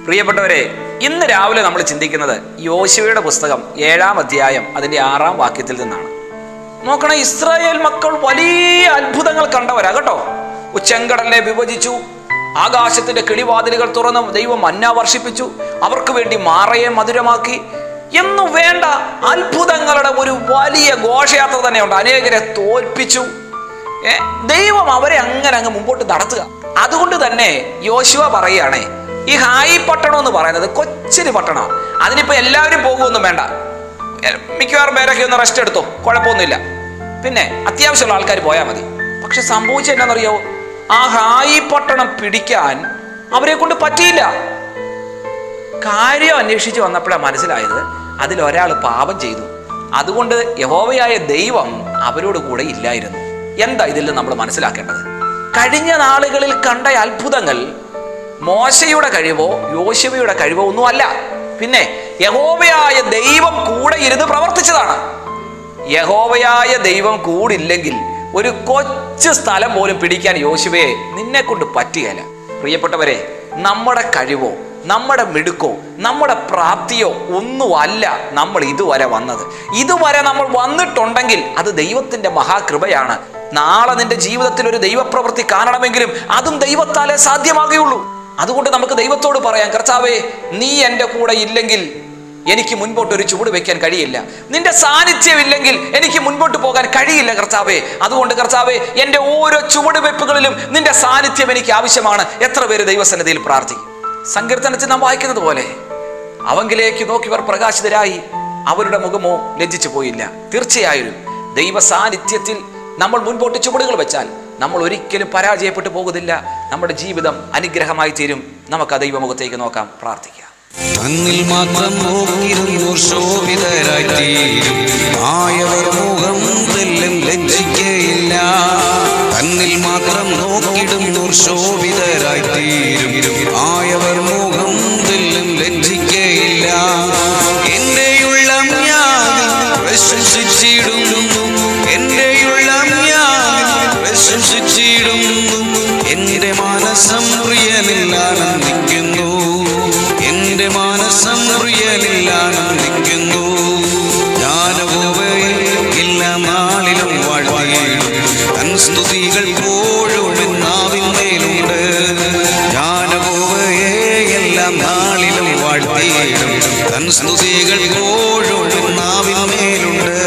പ്രിയപ്പെട്ടവരെ ഇന്ന് രാവിലെ നമ്മൾ ചിന്തിക്കുന്നത് യോശുവയുടെ പുസ്തകം ഏഴാം അധ്യായം അതിൻ്റെ ആറാം വാക്യത്തിൽ നിന്നാണ് നോക്കണം ഇസ്രായേൽ മക്കൾ വലിയ അത്ഭുതങ്ങൾ കണ്ടവരാ കേട്ടോ ചെങ്കടലിനെ വിഭജിച്ചു ആകാശത്തിന്റെ കിളിവാതിലുകൾ തുറന്ന് ദൈവം മന്ന വർഷിപ്പിച്ചു അവർക്ക് വേണ്ടി മാറയെ മധുരമാക്കി എന്നു വേണ്ട അത്ഭുതങ്ങളുടെ ഒരു വലിയ ഘോഷയാത്ര തന്നെയുണ്ട് അനേകരെ തോൽപ്പിച്ചു ഏ, ദൈവം അവരെ അങ്ങനെ അങ്ങ് മുമ്പോട്ട് നടത്തുക അതുകൊണ്ട് തന്നെ യോശുവ പറയുകയാണേ ഈ ഹായി പട്ടണം എന്ന് പറയുന്നത് കൊച്ചിന് പട്ടണം അതിനിപ്പോ എല്ലാവരും പോകുമൊന്നും വേണ്ട എ, മിക്കവാറും പേരൊക്കെ ഒന്ന് റെസ്റ്റ് എടുത്തോ കുഴപ്പമൊന്നുമില്ല പിന്നെ അത്യാവശ്യമുള്ള ആൾക്കാർ പോയാൽ മതി പക്ഷെ സംഭവിച്ചത് എന്നാണെന്നറിയോ ആ ഹായി പട്ടണം പിടിക്കാൻ അവരെ കൊണ്ട് പറ്റിയില്ല കാര്യം അന്വേഷിച്ച് വന്നപ്പോഴാണ് മനസ്സിലായത് അതിലൊരാൾ പാപം ചെയ്തു അതുകൊണ്ട് യഹോവയായ ദൈവം അവരോട് കൂടെ ഇല്ലായിരുന്നു എന്താ ഇതിൽ നമ്മൾ മനസ്സിലാക്കേണ്ടത് കഴിഞ്ഞ നാളുകളിൽ കണ്ട അത്ഭുതങ്ങൾ മോശയുടെ കഴിവോ യോശുവയുടെ കഴിവോ ഒന്നും അല്ല പിന്നെ യഹോവയായ ദൈവം കൂടെ ഇരുന്ന് പ്രവർത്തിച്ചതാണ് യഹോവയായ ദൈവം കൂടില്ലെങ്കിൽ ഒരു കൊച്ചു സ്ഥലം പോലും പിടിക്കാൻ യോശുവയെ നിന്നെ കൊണ്ട് പറ്റുകയില്ല പ്രിയപ്പെട്ടവരെ നമ്മുടെ കഴിവോ നമ്മുടെ മിടുക്കോ നമ്മുടെ പ്രാപ്തിയോ ഒന്നുമല്ല നമ്മൾ ഇതുവരെ വന്നത് ഇതുവരെ നമ്മൾ വന്നിട്ടുണ്ടെങ്കിൽ അത് ദൈവത്തിന്റെ മഹാകൃപയാണ് നാളെ നിന്റെ ജീവിതത്തിൽ ഒരു ദൈവപ്രവൃത്തി കാണണമെങ്കിലും അതും ദൈവത്താലേ സാധ്യമാകുകയുള്ളൂ അതുകൊണ്ട് നമുക്ക് ദൈവത്തോട് പറയാം കർത്താവേ നീ എൻ്റെ കൂടെ ഇല്ലെങ്കിൽ എനിക്ക് മുൻപോട്ട് ഒരു ചുവട് വെക്കാൻ കഴിയില്ല നിന്റെ സാന്നിധ്യം ഇല്ലെങ്കിൽ എനിക്ക് മുൻപോട്ട് പോകാൻ കഴിയില്ല കർത്താവേ അതുകൊണ്ട് കർത്താവേ എൻ്റെ ഓരോ ചുവട് വെപ്പുകളിലും നിന്റെ സാന്നിധ്യം എനിക്ക് ആവശ്യമാണ് എത്ര പേര് ദൈവസന്നിധിയിൽ പ്രാർത്ഥിക്കും സങ്കീർത്തനത്തിൽ നാം വായിക്കുന്നത് പോലെ അവങ്കിലേക്ക് നോക്കിയവർ പ്രകാശിതരായി അവരുടെ മുഖമോ ലജ്ജിച്ചു പോയില്ല തീർച്ചയായും ദൈവ സാന്നിധ്യത്തിൽ നമ്മൾ മുൻപോട്ട് ചുവടുകൾ വെച്ചാൽ നമ്മൾ ഒരിക്കലും പരാജയപ്പെട്ടു പോകുന്നില്ല നമ്മുടെ ജീവിതം അനുഗ്രഹമായി തീരും നമുക്ക് ആ ദൈവമുഖത്തേക്ക് നോക്കാം പ്രാർത്ഥിക്കാം തന്നിൽ മാത്രം നോക്കിയിരുന്നു ശോഭിതരായി തീരും ആയവർ മുഖം തെല്ലും ലജ്ജിക്കയില്ല തന്നിൽ മാത്രം നോക്കിടുന്നു ശോഭിതരായി തീരും ആയവർ മുഖം തെല്ലും ലജ്ജിക്കയില്ല എന്റെ ഉള്ളം ഞാൻ പ്രശംസിച്ചിടുന്നു എന്റെ ഉള്ളം ഞാൻ പ്രശംസിച്ചിടുന്നു എന്റെ മനസ്സം പ്രിയനിൽ ആനന്ദിക്കുന്നു എന്റെ മനസ്സം പ്രിയനിൽ ആനന്ദിക്കുന്നു ഞാനവയെ എല്ലാ നാളിലും വാഴ്ത്തിയിടും തൻ സ്തുതികൾ പോഴും നാവിന്മേലുണ്ട് ഞാനവയെ എല്ലാ നാളിലും വാഴ്ത്തിയിടും തൻ സ്തുതികൾ പോഴും നാവിന്മേലുണ്ട്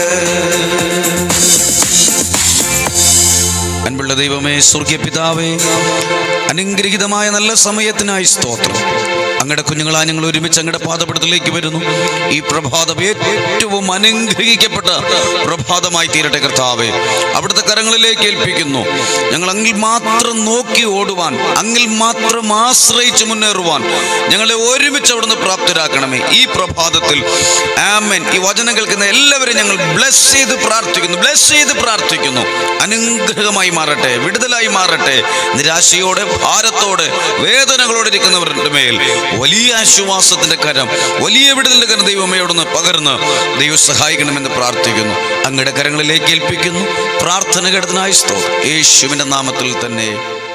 അൻപുള്ള ദൈവമേ സ്വർഗീയ പിതാവേ അനുഗ്രഹീതമായ നല്ല സമയത്തിനായി സ്തോത്രം അങ്ങയുടെ കുഞ്ഞുങ്ങളാ ഞങ്ങൾ ഒരുമിച്ച് അങ്ങയുടെ പാദപടത്തിലേക്ക് വരുന്നു ഈ പ്രഭാതം ഏറ്റവും അനുഗ്രഹിക്കപ്പെട്ട പ്രഭാതമായി തീരട്ടെ കർത്താവേ അവിടുത്തെ കരങ്ങളിലേക്ക് ഏൽപ്പിക്കുന്നു ഞങ്ങൾ അങ്ങിൽ മാത്രം നോക്കി ഓടുവാൻ അങ്ങിൽ മാത്രം ആശ്രയിച്ച് മുന്നേറുവാൻ ഞങ്ങളെ ഒരുമിച്ച് അവിടുന്ന് പ്രാപ്തരാക്കണമേ ഈ പ്രഭാതത്തിൽ ആമൻ ഈ വചനം കേൾക്കുന്ന എല്ലാവരും ഞങ്ങൾ ബ്ലസ് ചെയ്ത് പ്രാർത്ഥിക്കുന്നു ബ്ലസ് ചെയ്ത് പ്രാർത്ഥിക്കുന്നു അനുഗ്രഹമായി മാറട്ടെ വിടുതലായി മാറട്ടെ നിരാശയോടെ ഭാരത്തോടെ വേദനകളോടെ ഇരിക്കുന്നവരുടെ മേൽ വലിയ ആശ്വാസത്തിന്റെ കരം വലിയ വിടുതലിന്റെ കരം ദൈവമയോടൊന്ന് പകർന്ന് ദൈവം സഹായിക്കണമെന്ന് പ്രാർത്ഥിക്കുന്നു അങ്ങയുടെ കരങ്ങളിലേക്ക് ഏൽപ്പിക്കുന്നു പ്രാർത്ഥന കേട്ടതിനായി സ്തോത്രം യേശുവിന്റെ നാമത്തിൽ തന്നെ